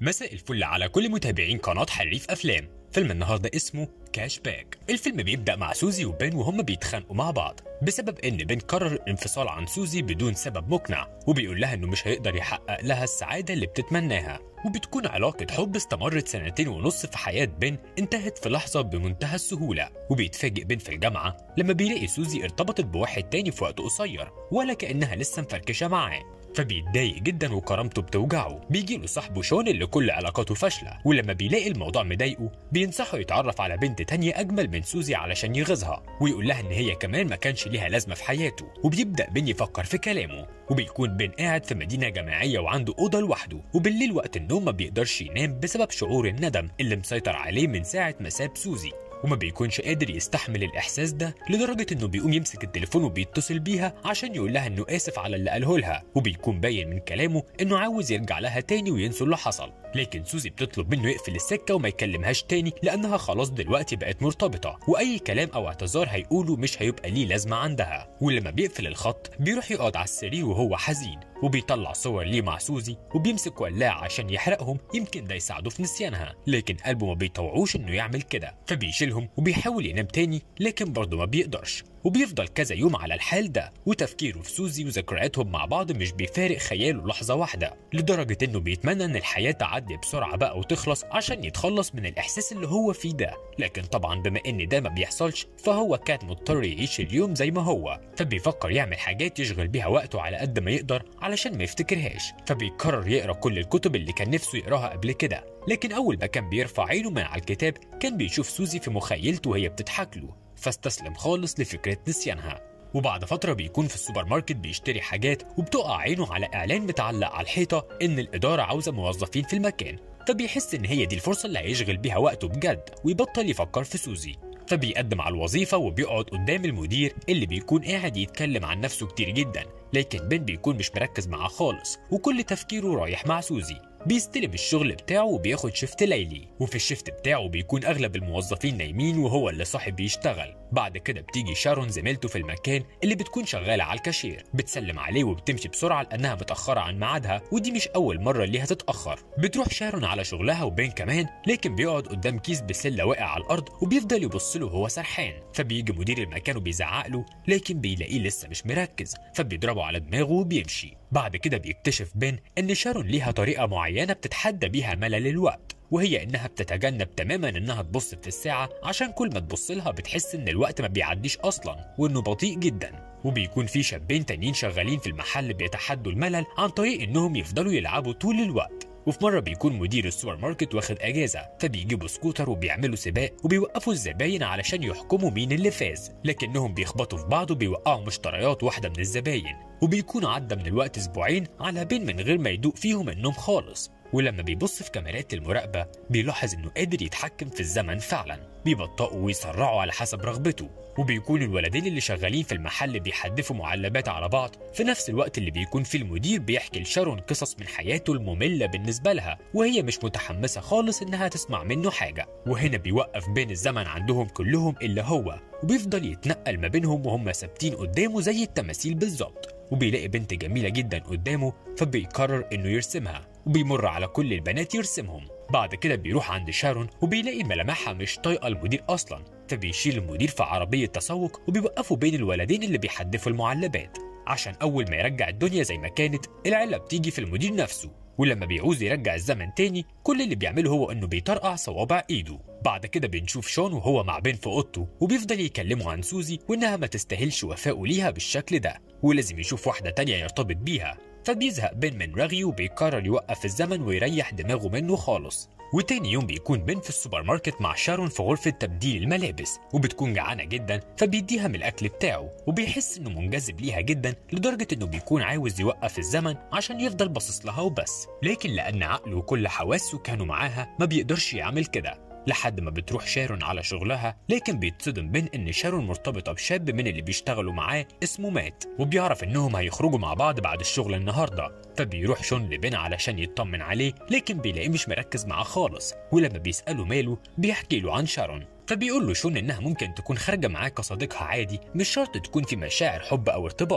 مساء الفل على كل متابعين قناة حريف أفلام فيلم النهاردة اسمه كاش باك الفيلم بيبدأ مع سوزي وبن وهم بيتخانقوا مع بعض بسبب ان بن قرر الانفصال عن سوزي بدون سبب مقنع وبيقول لها انه مش هيقدر يحقق لها السعادة اللي بتتمناها وبتكون علاقة حب استمرت سنتين ونص في حياة بن انتهت في لحظة بمنتهى السهولة وبيتفاجئ بن في الجامعة لما بيلاقي سوزي ارتبطت بواحد تاني في وقت قصير ولا كأنها لسه مفركشة معاه فبيتضايق جدا وكرامته بتوجعه بيجي له صاحبه شون اللي كل علاقاته فاشله ولما بيلاقي الموضوع مضايقه بينصحه يتعرف على بنت تانية اجمل من سوزي علشان يغيظها ويقول لها ان هي كمان ما كانش ليها لازمه في حياته وبيبدا بن يفكر في كلامه وبيكون بن قاعد في مدينه جامعيه وعنده اوضه لوحده وبالليل وقت النوم ما بيقدرش ينام بسبب شعور الندم اللي مسيطر عليه من ساعه ما ساب سوزي وما بيكونش قادر يستحمل الإحساس ده لدرجة إنه بيقوم يمسك التليفون وبيتصل بيها عشان يقول لها إنه آسف على اللي قاله لها وبيكون باين من كلامه إنه عاوز يرجع لها تاني وينسوا اللي حصل لكن سوزي بتطلب منه يقفل السكة وما يكلمهاش تاني لأنها خلاص دلوقتي بقت مرتبطة وأي كلام أو اعتذار هيقوله مش هيبقى ليه لازمة عندها ولما بيقفل الخط بيروح يقعد على السرير وهو حزين وبيطلع صور ليه مع سوزي وبيمسك ولاعة عشان يحرقهم يمكن ده يساعده في نسيانها لكن قلبه ما بيطوعوش انه يعمل كده فبيشيلهم وبيحاول ينام تاني لكن برضه ما بيقدرش وبيفضل كذا يوم على الحال ده وتفكيره في سوزي وذكرياتهم مع بعض مش بيفارق خياله لحظة واحدة لدرجة انه بيتمنى ان الحياة تعدي بسرعة بقى وتخلص عشان يتخلص من الاحساس اللي هو فيه ده لكن طبعا بما ان ده ما بيحصلش فهو كان مضطر يعيش اليوم زي ما هو فبيفكر يعمل حاجات يشغل بيها وقته على قد ما يقدر علشان ما يفتكرهاش فبيقرر يقرا كل الكتب اللي كان نفسه يقراها قبل كده لكن اول ما كان بيرفع عينه من على الكتاب كان بيشوف سوزي في مخيلته وهي بتضحك له فاستسلم خالص لفكرة نسيانها وبعد فترة بيكون في السوبر ماركت بيشتري حاجات وبتقع عينه على إعلان متعلق على الحيطة إن الإدارة عاوزة موظفين في المكان فبيحس إن هي دي الفرصة اللي هيشغل بيها وقته بجد ويبطل يفكر في سوزي فبيقدم على الوظيفة وبيقعد قدام المدير اللي بيكون قاعد يتكلم عن نفسه كتير جدا لكن بن بيكون مش مركز معاه خالص وكل تفكيره رايح مع سوزي بيستلم الشغل بتاعه وبياخد شيفت ليلي وفي الشيفت بتاعه بيكون اغلب الموظفين نايمين وهو اللي صاحي بيشتغل بعد كده بتيجي شارون زميلته في المكان اللي بتكون شغاله على الكاشير بتسلم عليه وبتمشي بسرعه لانها متاخره عن ميعادها ودي مش اول مره ليها تتاخر بتروح شارون على شغلها وبين كمان لكن بيقعد قدام كيس بسله واقع على الارض وبيفضل يبص له وهو سرحان فبيجي مدير المكان وبيزعق له لكن بيلاقيه لسه مش مركز فبيضربه على دماغه وبيمشي بعد كده بيكتشف بين ان شارون ليها طريقه معينه بتتحدى بيها ملل الوقت وهي انها بتتجنب تماما انها تبص في الساعه عشان كل ما تبص لها بتحس ان الوقت ما بيعديش اصلا وانه بطيء جدا وبيكون في شابين تانيين شغالين في المحل بيتحدوا الملل عن طريق انهم يفضلوا يلعبوا طول الوقت وفي مره بيكون مدير السوبر ماركت واخد اجازه فبيجيبوا سكوتر وبيعملوا سباق وبيوقفوا الزباين علشان يحكموا مين اللي فاز لكنهم بيخبطوا في بعض وبيوقعوا مشتريات واحده من الزباين وبيكون عدى من الوقت اسبوعين على بين من غير ما يدوق فيهم النوم خالص ولما بيبص في كاميرات المراقبة بيلاحظ إنه قادر يتحكم في الزمن فعلا بيبطئوا ويسرعوا على حسب رغبته وبيكون الولدين اللي شغالين في المحل بيحدفوا معلبات على بعض في نفس الوقت اللي بيكون فيه المدير بيحكي لشارون قصص من حياته المملة بالنسبة لها وهي مش متحمسة خالص إنها تسمع منه حاجة وهنا بيوقف بين الزمن عندهم كلهم إلا هو وبيفضل يتنقل ما بينهم وهم ثابتين قدامه زي التماثيل بالظبط وبيلاقي بنت جميلة جدا قدامه فبيقرر إنه يرسمها وبيمر على كل البنات يرسمهم بعد كده بيروح عند شارون وبيلاقي ملامحها مش طايقة المدير أصلا فبيشيل المدير في عربية تسوق وبيوقفوا بين الولدين اللي بيحدفوا المعلبات عشان أول ما يرجع الدنيا زي ما كانت العلة بتيجي في المدير نفسه ولما بيعوز يرجع الزمن تاني كل اللي بيعمله هو انه بيطرقع صوابع ايده بعد كده بنشوف شون وهو مع بين في اوضته وبيفضل يكلموا عن سوزي وانها ما تستاهلش وفائه ليها بالشكل ده ولازم يشوف واحده تانية يرتبط بيها فبيزهق بين من رغي وبيقرر يوقف الزمن ويريح دماغه منه خالص وتاني يوم بيكون بين في السوبر ماركت مع شارون في غرفة تبديل الملابس وبتكون جعانة جدا فبيديها من الأكل بتاعه وبيحس إنه منجذب ليها جدا لدرجة إنه بيكون عاوز يوقف الزمن عشان يفضل باصص لها وبس لكن لأن عقله وكل حواسه كانوا معاها ما بيقدرش يعمل كده لحد ما بتروح شارون على شغلها لكن بيتصدم بين ان شارون مرتبطه بشاب من اللي بيشتغلوا معاه اسمه مات وبيعرف انهم هيخرجوا مع بعض بعد الشغل النهارده فبيروح شون لبين علشان يطمن عليه لكن بيلاقيه مش مركز معاه خالص ولما بيساله ماله بيحكي له عن شارون فبيقول له شون انها ممكن تكون خارجه معاه كصديقها عادي مش شرط تكون في مشاعر حب او ارتباط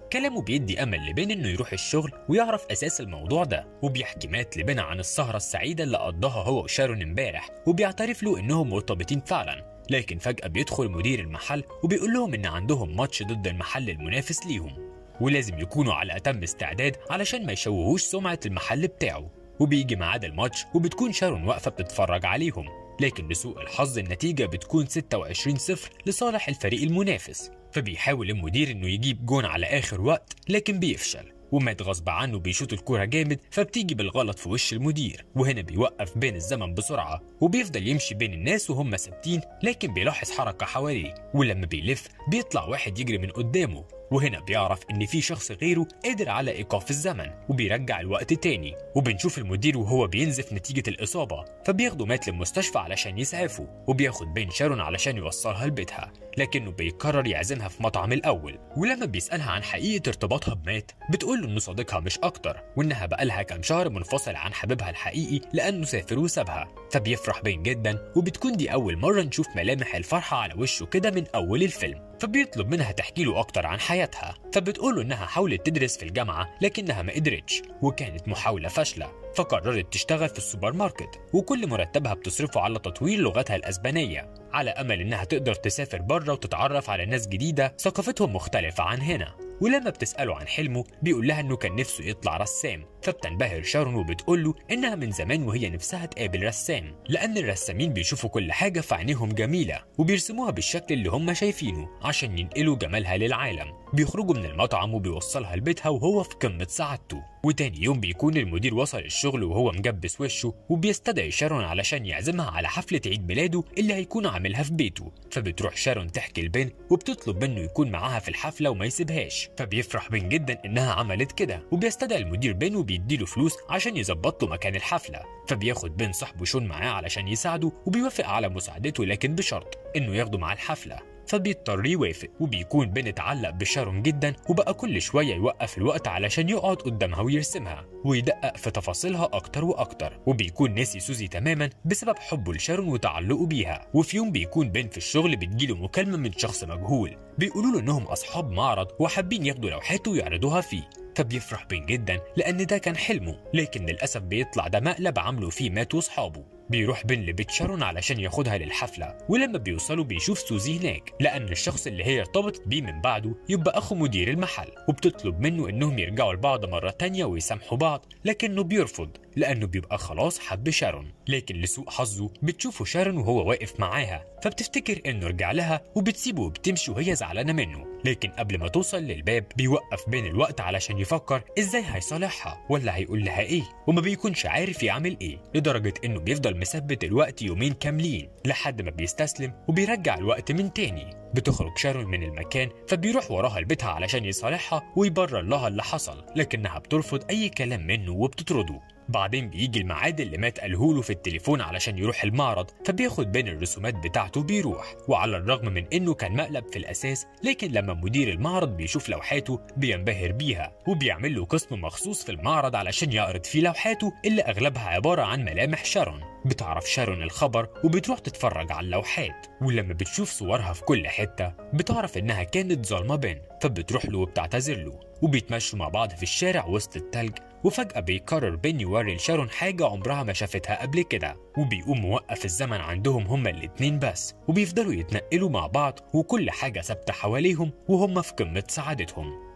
كلامه بيدي امل لبين انه يروح الشغل ويعرف اساس الموضوع ده وبيحكي مات لبين عن السهره السعيده اللي قضاها هو وشارون امبارح وبيعترف له انهم مرتبطين فعلا لكن فجاه بيدخل مدير المحل وبيقول لهم ان عندهم ماتش ضد المحل المنافس ليهم ولازم يكونوا على اتم استعداد علشان ما يشوهوش سمعه المحل بتاعه وبيجي ميعاد الماتش وبتكون شارون واقفه بتتفرج عليهم لكن لسوء الحظ النتيجه بتكون 26 0 لصالح الفريق المنافس فبيحاول المدير انه يجيب جون على اخر وقت لكن بيفشل ومات غصب عنه بيشوط الكرة جامد فبتيجي بالغلط في وش المدير وهنا بيوقف بين الزمن بسرعة وبيفضل يمشي بين الناس وهم ثابتين لكن بيلاحظ حركة حواليه ولما بيلف بيطلع واحد يجري من قدامه وهنا بيعرف ان في شخص غيره قادر على ايقاف الزمن وبيرجع الوقت تاني وبنشوف المدير وهو بينزف نتيجة الإصابة فبياخده مات للمستشفى علشان يسعفه وبياخد بين شارون علشان يوصلها لبيتها لكنه بيقرر يعزمها في مطعم الأول ولما بيسألها عن حقيقة ارتباطها بمات بتقول له إنه صديقها مش أكتر وإنها بقالها كام شهر منفصل عن حبيبها الحقيقي لأنه سافر وسابها فبيفرح بين جدا وبتكون دي أول مرة نشوف ملامح الفرحة على وشه كده من أول الفيلم فبيطلب منها تحكي له أكتر عن حياتها فبتقول له إنها حاولت تدرس في الجامعة لكنها ما قدرتش وكانت محاولة فاشلة فقررت تشتغل في السوبر ماركت وكل مرتبها بتصرفه على تطوير لغتها الأسبانية على أمل إنها تقدر تسافر بره وتتعرف على ناس جديدة ثقافتهم مختلفة عن هنا ولما بتسأله عن حلمه بيقول لها إنه كان نفسه يطلع رسام فبتنبهر شارون وبتقول له إنها من زمان وهي نفسها تقابل رسام لأن الرسامين بيشوفوا كل حاجة في عينيهم جميلة وبيرسموها بالشكل اللي هم شايفينه عشان ينقلوا جمالها للعالم بيخرجوا من المطعم وبيوصلها لبيتها وهو في قمة سعادته وتاني يوم بيكون المدير وصل الشغل وهو مجبس وشه وبيستدعي شارون علشان يعزمها على حفلة عيد ميلاده اللي هيكون عاملها في بيته فبتروح شارون تحكي لبن وبتطلب منه يكون معاها في الحفلة وما يسيبهاش فبيفرح بن جدا انها عملت كده وبيستدعي المدير بن وبيديله فلوس عشان يظبط له مكان الحفلة فبياخد بن صاحبه شون معاه علشان يساعده وبيوافق على مساعدته لكن بشرط انه ياخده مع الحفلة فبيضطر يوافق وبيكون بن اتعلق بشارون جدا وبقى كل شويه يوقف الوقت علشان يقعد قدامها ويرسمها ويدقق في تفاصيلها اكتر واكتر وبيكون ناسي سوزي تماما بسبب حبه لشارون وتعلقه بيها وفي يوم بيكون بن في الشغل بتجيله مكالمه من شخص مجهول بيقولوا له انهم اصحاب معرض وحابين ياخدوا لوحاته ويعرضوها فيه فبيفرح بين جدا لان ده كان حلمه لكن للاسف بيطلع ده مقلب عملوا فيه مات واصحابه بيروح بن لبيت شارون علشان ياخدها للحفلة ولما بيوصلوا بيشوف سوزي هناك لأن الشخص اللي هي ارتبطت بيه من بعده يبقى أخو مدير المحل وبتطلب منه إنهم يرجعوا لبعض مرة تانية ويسامحوا بعض لكنه بيرفض لأنه بيبقى خلاص حب شارون لكن لسوء حظه بتشوفه شارون وهو واقف معاها فبتفتكر إنه رجع لها وبتسيبه وبتمشي وهي زعلانة منه لكن قبل ما توصل للباب بيوقف بين الوقت علشان يفكر ازاي هيصالحها ولا هيقول لها ايه وما بيكونش عارف يعمل ايه لدرجة انه بيفضل مثبت الوقت يومين كاملين لحد ما بيستسلم وبيرجع الوقت من تاني بتخرج شارون من المكان فبيروح وراها لبيتها علشان يصالحها ويبرر لها اللي حصل لكنها بترفض اي كلام منه وبتطرده بعدين بيجي الميعاد اللي مات قالهوله في التليفون علشان يروح المعرض فبياخد بين الرسومات بتاعته بيروح وعلى الرغم من انه كان مقلب في الاساس لكن لما مدير المعرض بيشوف لوحاته بينبهر بيها وبيعمل له قسم مخصوص في المعرض علشان يعرض فيه لوحاته اللي اغلبها عباره عن ملامح شارون بتعرف شارون الخبر وبتروح تتفرج على اللوحات ولما بتشوف صورها في كل حته بتعرف انها كانت ظالمه بين فبتروح له وبتعتذر له وبيتمشوا مع بعض في الشارع وسط التلج وفجأة بيقرر بين يوري لشارون حاجة عمرها ما شافتها قبل كده وبيقوم موقف الزمن عندهم هما الاتنين بس وبيفضلوا يتنقلوا مع بعض وكل حاجة ثابتة حواليهم وهم في قمة سعادتهم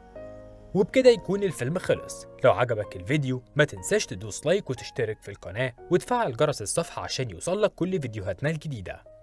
وبكده يكون الفيلم خلص لو عجبك الفيديو ما تنساش تدوس لايك وتشترك في القناة وتفعل جرس الصفحة عشان يوصلك كل فيديوهاتنا الجديدة